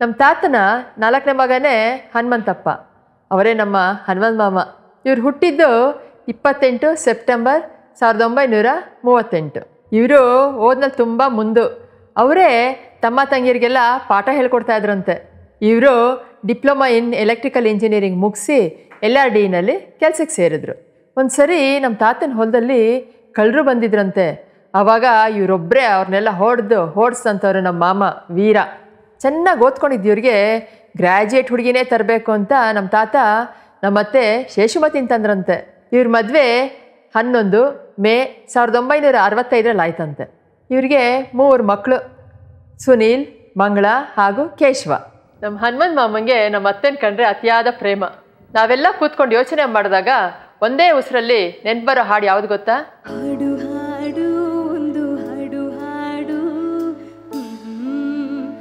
ನಮ್ಮ ತಾತನ ನಾಲ್ಕನೇ ಮಗನೇ ಹನುಮಂತಪ್ಪ ಅವರೇ ನಮ್ಮ ಹನುಮಂತ ಮಾಮ ಇವ್ರು ಹುಟ್ಟಿದ್ದು ಇಪ್ಪತ್ತೆಂಟು ಸೆಪ್ಟೆಂಬರ್ ಸಾವಿರದ ಒಂಬೈನೂರ ಮೂವತ್ತೆಂಟು ಇವರು ಓದ್ನಲ್ಲಿ ತುಂಬ ಮುಂದು ಅವರೇ ತಮ್ಮ ತಂಗಿಯರಿಗೆಲ್ಲ ಪಾಠ ಹೇಳ್ಕೊಡ್ತಾ ಇದ್ರಂತೆ ಇವರು ಡಿಪ್ಲೊಮಾ ಇನ್ ಎಲೆಕ್ಟ್ರಿಕಲ್ ಇಂಜಿನಿಯರಿಂಗ್ ಮುಗಿಸಿ ಎಲ್ ಆರ್ ಡಿನಲ್ಲಿ ಕೆಲಸಕ್ಕೆ ಸೇರಿದ್ರು ಒಂದು ಸರಿ ನಮ್ಮ ತಾತನ ಹೊಲದಲ್ಲಿ ಕಳ್ಳರು ಬಂದಿದ್ರಂತೆ ಆವಾಗ ಇವರೊಬ್ಬರೇ ಅವ್ರನ್ನೆಲ್ಲ ಹೊಡೆದು ಹೊಡ್ಸಂತವ್ರು ನಮ್ಮ ಮಾಮ ವೀರ ಚೆನ್ನಾಗಿ ಓದ್ಕೊಂಡಿದ್ದು ಇವ್ರಿಗೆ ಗ್ರ್ಯಾಜುಯೇಟ್ ಹುಡುಗಿನೇ ತರಬೇಕು ಅಂತ ನಮ್ಮ ತಾತ ನಮ್ಮತ್ತೆ ಶೇಷುಮತಿನ ತಂದ್ರಂತೆ ಇವ್ರ ಮದುವೆ ಹನ್ನೊಂದು ಮೇ ಸಾವಿರದ ಒಂಬೈನೂರ ಅರವತ್ತೈದರಲ್ಲಿ ಆಯ್ತಂತೆ ಇವ್ರಿಗೆ ಮೂರು ಮಕ್ಕಳು ಸುನೀಲ್ ಮಂಗಳ ಹಾಗೂ ಕೇಶವ ನಮ್ಮ ಹನುಮಂತ್ ಮಾಮಂಗೆ ನಮ್ಮ ಅತ್ತೆನ ಕಂಡ್ರೆ ಅತಿಯಾದ ಪ್ರೇಮ ನಾವೆಲ್ಲ ಕೂತ್ಕೊಂಡು ಯೋಚನೆ ಮಾಡಿದಾಗ ಒಂದೇ ಉಸಿರಲ್ಲಿ ನೆನ್ಪು ಬರೋ ಹಾಡು ಯಾವ್ದು ಗೊತ್ತಾ ಹಾಡು ಹಾಡು ಒಂದು ಹಾಡು ಹಾಡು ಹ್ಮ್,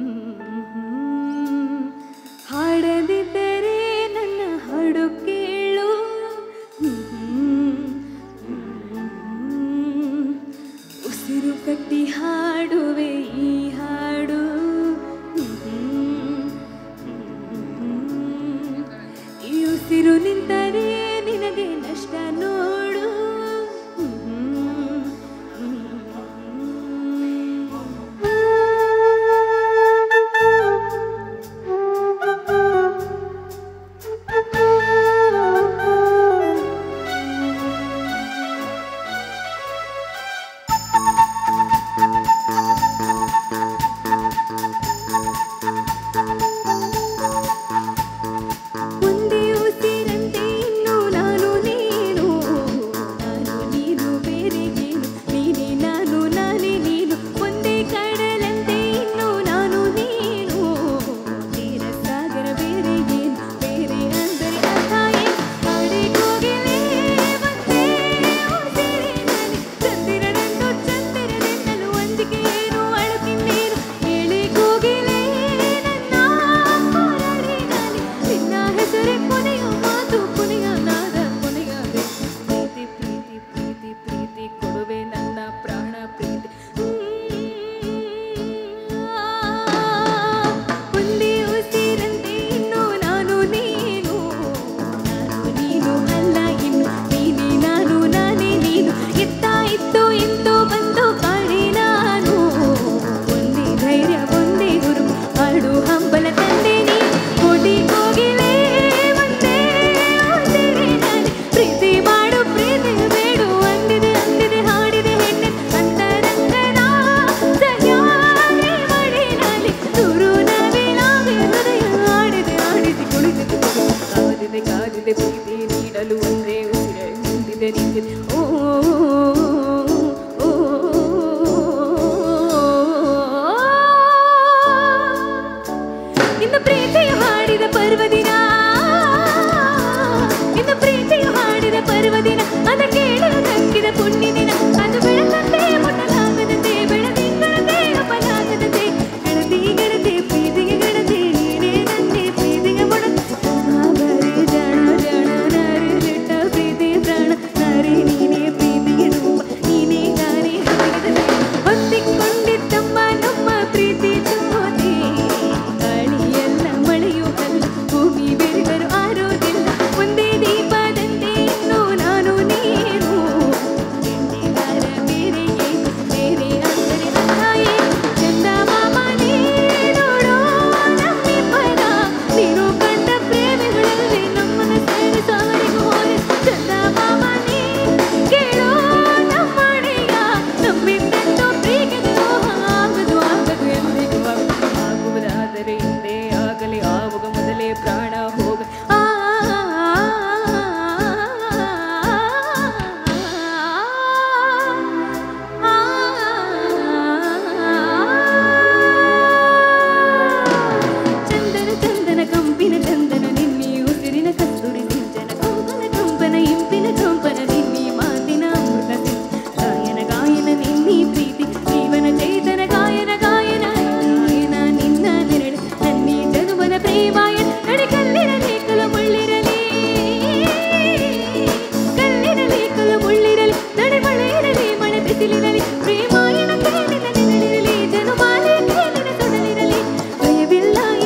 ಹ್ಮ್. ಹಾಡದಿದ್ದರೆ ನನ್ನ ಹಾಡು ಕೇಳು ಹ್ಮ್, ಹ್ಮ್. ಉಸಿರು ಕಟ್ಟಿ ಹಾಡುವೆ ಈ ಹಾಡು ಹ್ಮ್, ಹ್ಮ್. ಈ ಉಸಿರು ನಿಂತರೆ ನಿನಗೆ ನಷ್ಟ ನೋಡು ಒಂದೇ ಉಸಿರಂತೆ ಇನ್ನು ನಾನು ನೀನು ನಾನು ನೀನು ಬೇರೆಗೇನು ನೀನೇ ನಾನು ನಾನೇ ನೀನು ಒಂದೇ ಕಡಲಂತೆ ಇನ್ನು ನಾನು ನೀನು ತೀರ ಸಾಗರ ಬೇರೆಗೇನು ಬೇರೆ ಅಂದರೆ ಅರ್ಥ ಏನು ಕಾಡೆ ಕೋಗಿಲೆ ಒಂದೇ ಉಸಿರಿನಲ್ಲಿ ಚಂದಿರನನ್ನು ಚಂದಿರನೆನ್ನಲು ಅಂಜಿಕೆ ಏನು ಅಳುಕಿನ್ನೇನು ಹೇಳಿ ಕೋಗಿಲೆ ನನ್ನ ಕೊರಳಿನಲ್ಲಿ ನಿನ್ನ ಹೆಸರೇ ಕೊನೆಯ ಮಾತು ಕೊನೆಯ ನಾದ ಕೊನೆಯ ಪ್ರೀತಿ ಪ್ರೀತಿ ಪ್ರೀತಿ ಪ್ರೀತಿ ಕೊಡುವೆ ನನ್ನ ಪ್ರಾಣ ಪ್ರೀತಿ ಒಂದೇ ಉಸಿರಂತೆ ಇನ್ನು ನಾನು ನೀನು ನಾನು ನೀನು ಅಲ್ಲ ಇನ್ನು ನೀನೇ ನಾನು ನಾನೇ ನೀನು ಇತ್ತ ಇತ್ತು ಇಂದು ಬಂದು ಕಾಡಿ ನಾನು ಒಂದೇ ಧೈರ್ಯ ಒಂದೇ ಗುರು ಹಾಡು ಹಂಬಲ ತಂದೆ ನೀ ಕೋಟಿ ಕೋಗಿಲೆ ಒಂದೇ ಉಸಿರಿನಲ್ಲಿ ಪ್ರೀತಿ ಮಾಡು ಪ್ರೀತಿ ಬೇಡು ಅಂದಿದೆ ಅಂದಿದೆ ಹಾಡಿದೆ ಹೆಣ್ಣೆ ಅಂತರಂಗದ ಸಹ್ಯಾಗಿ ಮಡಿನಲ್ಲಿ ಸುರು ನವಿಲಾಗಿ ಹೃದಯ ಆಡಿದೆ ಆಡಿದೆ ಕುಳಿತಿದೆ ಕಾದಿದೆ ಕಾದಿದೆ ಪ್ರೀತಿ ನೀಡಲು ಒಂದೇ ಉಸಿರೇ ನಿಂತಿದೆ ನಿಂತಿದೆ ಓ ಓ, ಇಂದು ಪ್ರೀತಿಯು ಹಾಡಿದ ಪರ್ವದಿನ ಇಂದು ಪ್ರೀತಿಯು ಹಾಡಿದ ಪರ್ವದಿನ ಅದ ಕೇಳಲು ತಕ್ಕಿದ ಪುಣ್ಯ ದಿನ ಅದು ಬೆಳಕಂತೆ ಮುಟ್ಟಲಾಗದಂತೆ ಬೆಳದಿಂಗಳಂತೆ ಅಪಲಾಗದಂತೆ ಗೆಳತಿ ಗೆಳತಿ ಪ್ರೀತಿಗೆ ಗೆಳತಿ ನೀನೇ ನಂದೆ ಪ್ರೀತಿಗೆ ಮೊಡ ಬರೀ ಜಣ ಜಣ ನರಿ ಬಿಟ್ಟ ಪ್ರೀತಿ ಪ್ರಾಣ ನರಿ ನೀನೇ ಪ್ರೀತಿಗೆ ರೂಪ ನೀನೇ ಗಾಳಿ ಹರಿಗದ ಹೊತ್ತಿಕೊಂಡಿದ್ದಮ್ಮ ನಮ್ಮ ಪ್ರೀತಿ ಜ್ಯೋತಿ ಗಾಳಿಯೆಲ್ಲ ಮಳೆಯೂ ಅಲ್ಲ ಭೂಮಿ ಬೆರೆದರು ಆರೋದಿಲ್ಲ ಒಂದೇ ದೀಪದಂತೆ ಇನ್ನು ನಾನು ನೀನು ಎಣ್ಣೆಗಾರ ಬೇರೆ ಏನು ಬೇರೆ ಅಂದರೆ ಅರ್ಥ ಏನು ಚಂದ ಮಾಮ ನೀ ನೋಡೋ ನಮ್ಮಿಬ್ಬರ ನೀನು ಕಂಡ ಪ್ರೇಮಿಗಳಲ್ಲಿ ನಮ್ಮನ್ನ ಸೇರಿ ಸಾರಿಗೂ ಹೋದೆ ಚಂದ ಮಾಮ ನೀ ಕೇಳೋ ನಮ್ಮನೆಯ ನಮ್ಮಿಂದೆಂದೋ ಪ್ರೀತಿಗಳು ಆಗದು ಆಗದು ಎಂದಿಗೂ ಆಗುವುದಾದರೆ ಹಿಂದೆ ಆಗಲಿ ಆವಾಗ ಮೊದಲೇ ಪ್ರಾಣ ಹೋಗ ಆ ಚಂದನ ಚಂದನ ಕಂಪಿನ ಚಂದನ ನಿನ್ನಿ ಉಸಿರಿನ ಕಸ್ತೂರಿ ಸಿಂಚನ ಕಂಪನ ಕಂಪನ ಇಂಪಿನ ಕಂಪನ ನಿನ್ನಿ ಮಾತಿನ ಅಮೃತ ಸಿಂಚನ ಗಾಯನ ಗಾಯನ ನಿನ್ನಿ ಪ್ರೀತಿ ಜೀವನ ಚೇತನ ಗಾಯನ ಗಾಯನ ಗಾಯನ ನಿನ್ನ ನೆರಳು ನನ್ನಿ ಜನುಮನ ಪ್ರೇಮಾಯಣ ನಡೆ ಕಲ್ಲಿರಲಿ ಕಲ ಮುಳ್ಳಿರಲಿ ಕಲ್ಲಿರಲಿ ಕಲ ಮುಳ್ಳಿರಲಿ ನಡೆ ಮಳೆ ಇರಲಿ ಮಳೆ ಬಿಸಿಲಿರಲಿ ಪ್ರೇಮಾಯಣ ಕೇಳಿದ ನೆರಳಿರಲಿ ಜನುಮಾಲೆ ಕೇಳಿದ ತೊಡಲಿರಲಿ ಭಯವಿಲ್ಲ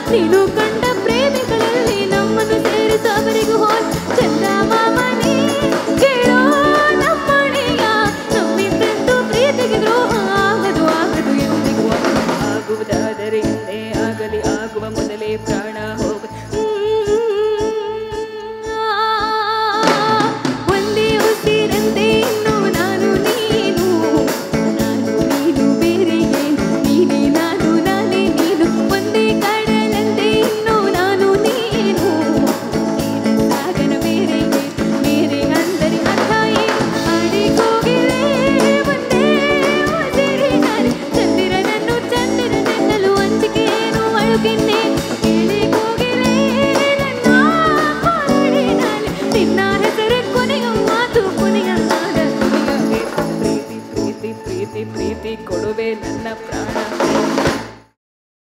ನೀನು ಕಂಡ ಪ್ರೇಮಿಗಳಲ್ಲಿ ನಮ್ಮನ್ನು ಸೇರಿಸ ಅವರಿಗೂ ಹೋಲ್ ಚಂದ ಮಾಮನೇ ಕೇಳೋ ನಮ್ಮನೆಯ ನಮ್ಮಿಂದೆಂದು ಪ್ರೀತಿಗೆ ದ್ರೋಹ ಆಗದು ಆಗದು ಎಂದಿಗೂ ಆಗುವುದಾದರೆ ಹಿಂದೆ ಆಗಲಿ ಆಗುವ ಮೊದಲೇ ಪ್ರಾಣ